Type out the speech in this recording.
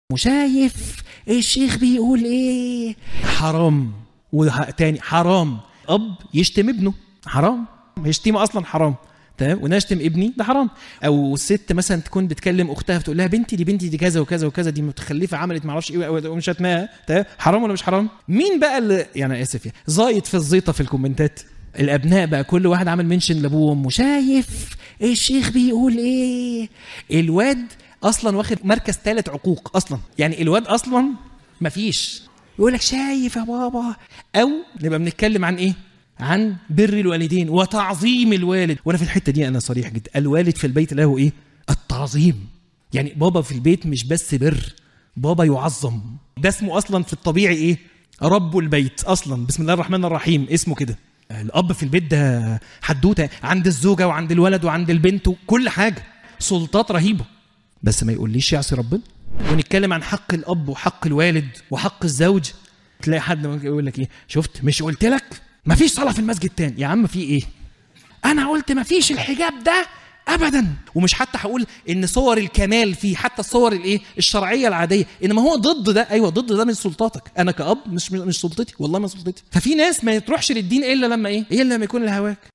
وشايف الشيخ بيقول ايه حرام وتاني حرام اب يشتم ابنه حرام يشتمه اصلا حرام تمام ونشتم ابني ده حرام او ست مثلا تكون بتكلم اختها فتقول لها بنتي دي بنتي دي كذا وكذا وكذا دي متخلفه عملت ما اعرفش ايه ومش شتمها تمام حرام ولا مش حرام مين بقى اللي يعني اسف يعني زايد في الزيطه في الكومنتات الابناء بقى كل واحد عامل منشن لابوه وامه شايف الشيخ بيقول ايه الواد اصلا واخد مركز ثالث عقوق اصلا يعني الواد اصلا مفيش يقول لك شايف يا بابا او نبقى بنتكلم عن ايه عن بر الوالدين وتعظيم الوالد وانا في الحته دي انا صريح جدا الوالد في البيت له ايه التعظيم يعني بابا في البيت مش بس بر بابا يعظم ده اسمه اصلا في الطبيعي ايه رب البيت اصلا بسم الله الرحمن الرحيم اسمه كده الاب في البيت ده حدوته عند الزوجه وعند الولد وعند البنت وكل حاجه سلطات رهيبه بس ما يقوليش يعصي ربنا ونتكلم عن حق الاب وحق الوالد وحق الزوج تلاقي حد ممكن يقول لك ايه شفت مش قلت لك ما فيش صلاه في المسجد تاني يا عم في ايه انا قلت ما فيش الحجاب ده ابدا ومش حتى هقول ان صور الكمال فيه حتى الصور الايه الشرعيه العاديه انما هو ضد ده ايوه ضد ده من سلطاتك انا كاب مش مش سلطتي والله ما سلطتي ففي ناس ما تروحش للدين الا لما ايه الا لما يكون الهواك